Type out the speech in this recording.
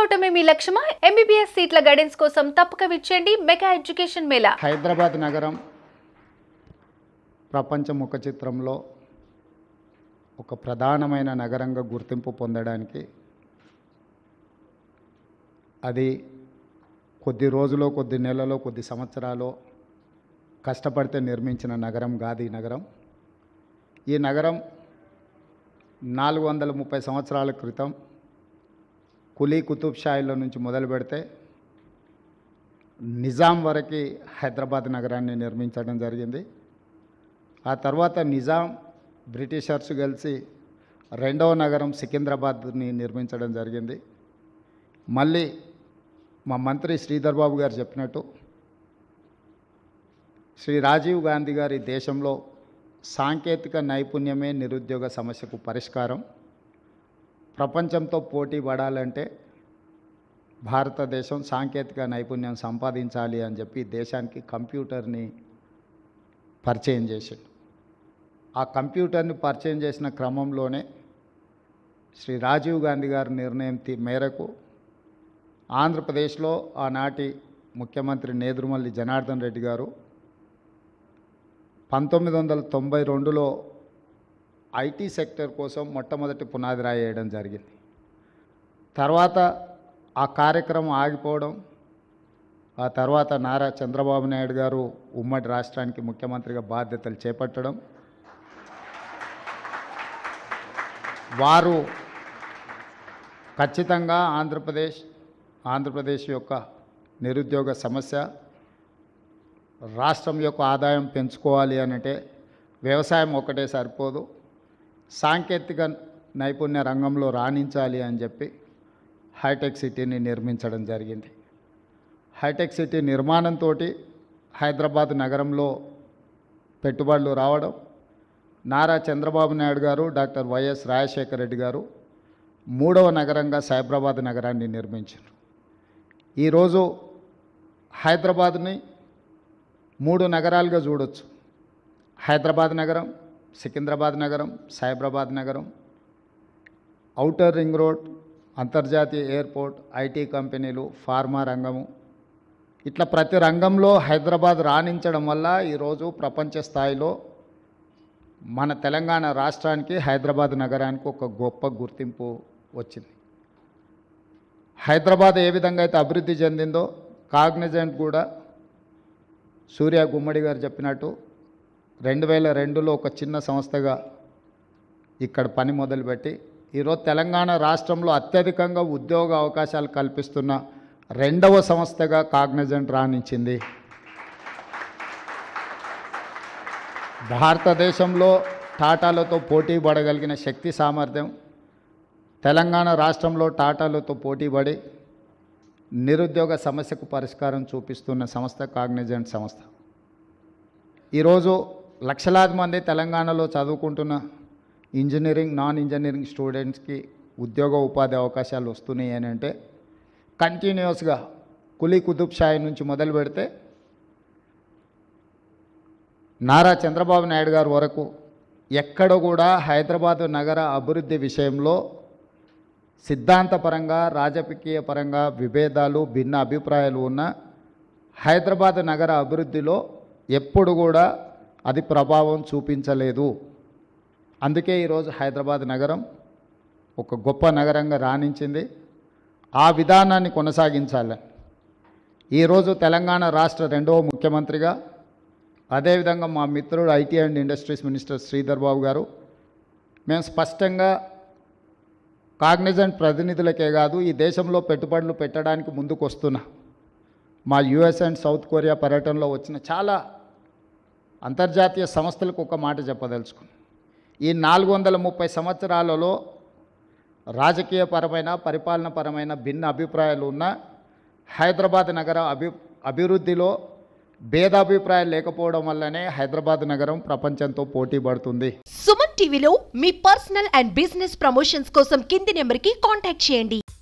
అవటమే మీ లక్ష్యమా MBBS సీట్ల guidance కోసం తప్పక విచ్చేయండి మెగా ఎడ్యుకేషన్ మేళా హైదరాబాద్ నగరం ప్రపంచ ముఖ చిత్రంలో ఒక ప్రధానమైన నగరంగా గుర్తింపు పొందడానికి అది కొద్ది రోజులో కొద్ది నెలలో కొద్ది సంవత్సరాలు కష్టపడితే నిర్మించిన నగరం కాదు ఈ నగరం ఈ నగరం నాలుగు వందల ముప్పై సంవత్సరాల క్రితం కులీ కుతుబ్ షాయిల నుంచి మొదలు పెడితే నిజాం వరకు హైదరాబాద్ నగరాన్ని నిర్మించడం జరిగింది ఆ తర్వాత నిజాం బ్రిటిషర్స్ కలిసి రెండవ నగరం సికింద్రాబాద్ని నిర్మించడం జరిగింది మళ్ళీ మా మంత్రి శ్రీధర్ బాబు గారు చెప్పినట్టు శ్రీ రాజీవ్ గాంధీ గారి దేశంలో సాంకేతిక నైపుణ్యమే నిరుద్యోగ సమస్యకు పరిష్కారం ప్రపంచంతో పోటీ పడాలంటే భారతదేశం సాంకేతిక నైపుణ్యం సంపాదించాలి అని చెప్పి దేశానికి కంప్యూటర్ని పరిచయం చేసిండు ఆ కంప్యూటర్ని పరిచయం చేసిన క్రమంలోనే శ్రీ రాజీవ్ గాంధీ గారి నిర్ణయం తీ- మేరకు ఆంధ్రప్రదేశ్లో ఆనాటి ముఖ్యమంత్రి నేదురుమల్లి జనార్దన్ రెడ్డి గారు పంతొమ్మిది వందల తొంభై రెండులో ఐటీ సెక్టర్ కోసం మొట్టమొదటి పునాది రాయి వేయడం జరిగింది తర్వాత ఆ కార్యక్రమం ఆగిపోవడం ఆ తర్వాత నారా చంద్రబాబు నాయుడు గారు ఉమ్మడి రాష్ట్రానికి ముఖ్యమంత్రిగా బాధ్యతలు చేపట్టడం వారు ఖచ్చితంగా ఆంధ్రప్రదేశ్ ఆంధ్రప్రదేశ్ యొక్క నిరుద్యోగ సమస్య రాష్ట్రం యొక్క ఆదాయం పెంచుకోవాలి అనంటే వ్యవసాయం ఒకటే సరిపోదు సాంకేతిక నైపుణ్య రంగంలో రాణించాలి అని చెప్పి హైటెక్ సిటీని నిర్మించడం జరిగింది హైటెక్ సిటీ నిర్మాణంతో హైదరాబాద్ నగరంలో పెట్టుబడులు రావడం నారా చంద్రబాబు నాయుడు గారు డాక్టర్ వైఎస్ రాజశేఖర రెడ్డి గారు మూడవ నగరంగా సైబరాబాద్ నగరాన్ని నిర్మించారు ఈరోజు హైదరాబాద్ని మూడు నగరాలుగా చూడొచ్చు హైదరాబాద్ నగరం సికింద్రాబాద్ నగరం సైబరాబాద్ నగరం ఔటర్ రింగ్ రోడ్ అంతర్జాతీయ ఎయిర్పోర్ట్ ఐటీ కంపెనీలు ఫార్మా రంగము ఇట్లా ప్రతి రంగంలో హైదరాబాద్ రాణించడం వల్ల ఈరోజు ప్రపంచ స్థాయిలో మన తెలంగాణ రాష్ట్రానికి హైదరాబాద్ నగరానికి ఒక గొప్ప గుర్తింపు వచ్చింది హైదరాబాద్ ఏ విధంగా అయితే అభివృద్ధి చెందిందో కాగ్నిజెంట్ కూడా సూర్య గుమ్మడి గారు చెప్పినట్టు రెండు వేల రెండులో ఒక చిన్న సంస్థగా ఇక్కడ పని మొదలుపెట్టి ఈరోజు తెలంగాణ రాష్ట్రంలో అత్యధికంగా ఉద్యోగ అవకాశాలు కల్పిస్తున్న రెండవ సంస్థగా కాగ్నిజెంట్ రాణించింది భారతదేశంలో టాటాలతో పోటీ పడగలిగిన శక్తి సామర్థ్యం తెలంగాణ రాష్ట్రంలో టాటాలతో పోటీ పడి నిరుద్యోగ సమస్యకు పరిష్కారం చూపిస్తున్న సంస్థ కాగ్నిజెంట్ సంస్థ ఈరోజు లక్షలాది మంది తెలంగాణలో చదువుకుంటున్న ఇంజనీరింగ్ నాన్ ఇంజనీరింగ్ స్టూడెంట్స్కి ఉద్యోగ ఉపాధి అవకాశాలు వస్తున్నాయి అని అంటే కంటిన్యూస్గా కులీ కుతుబ్ షాయి నుంచి మొదలు పెడితే నారా చంద్రబాబు నాయుడు గారి వరకు ఎక్కడ కూడా హైదరాబాదు నగర అభివృద్ధి విషయంలో సిద్ధాంతపరంగా రాజకీయ పరంగా విభేదాలు భిన్న అభిప్రాయాలు ఉన్న హైదరాబాద్ నగర అభివృద్ధిలో ఎప్పుడు కూడా అది ప్రభావం చూపించలేదు అందుకే ఈరోజు హైదరాబాద్ నగరం ఒక గొప్ప నగరంగా రాణించింది ఆ విధానాన్ని కొనసాగించాలి ఈరోజు తెలంగాణ రాష్ట్ర రెండవ ముఖ్యమంత్రిగా అదేవిధంగా మా మిత్రుడు IT and industries minister Sridhar Babu garu మేము స్పష్టంగా కాగ్నిజెంట్ ప్రతినిధులకే కాదు ఈ దేశంలో పెట్టుబడులు పెట్టడానికి ముందుకు వస్తున్నా మా యుఎస్ అండ్ సౌత్ కొరియా పర్యటనలో వచ్చిన చాలా అంతర్జాతీయ సంస్థలకు ఒక మాట చెప్పదలుచుకున్నాను ఈ నాలుగు వందల ముప్పై సంవత్సరాలలో రాజకీయపరమైన పరిపాలనపరమైన భిన్న అభిప్రాయాలు ఉన్న హైదరాబాద్ నగర అభి అభివృద్ధిలో భేదాభిప్రాయాలు లేకపోవడం వల్లనే హైదరాబాద్ నగరం ప్రపంచంతో పోటీ పడుతుంది సుమన్ టీవీలో మీ పర్సనల్ అండ్ బిజినెస్ ప్రమోషన్స్ కోసం కింది నెంబర్కి కాంటాక్ట్ చేయండి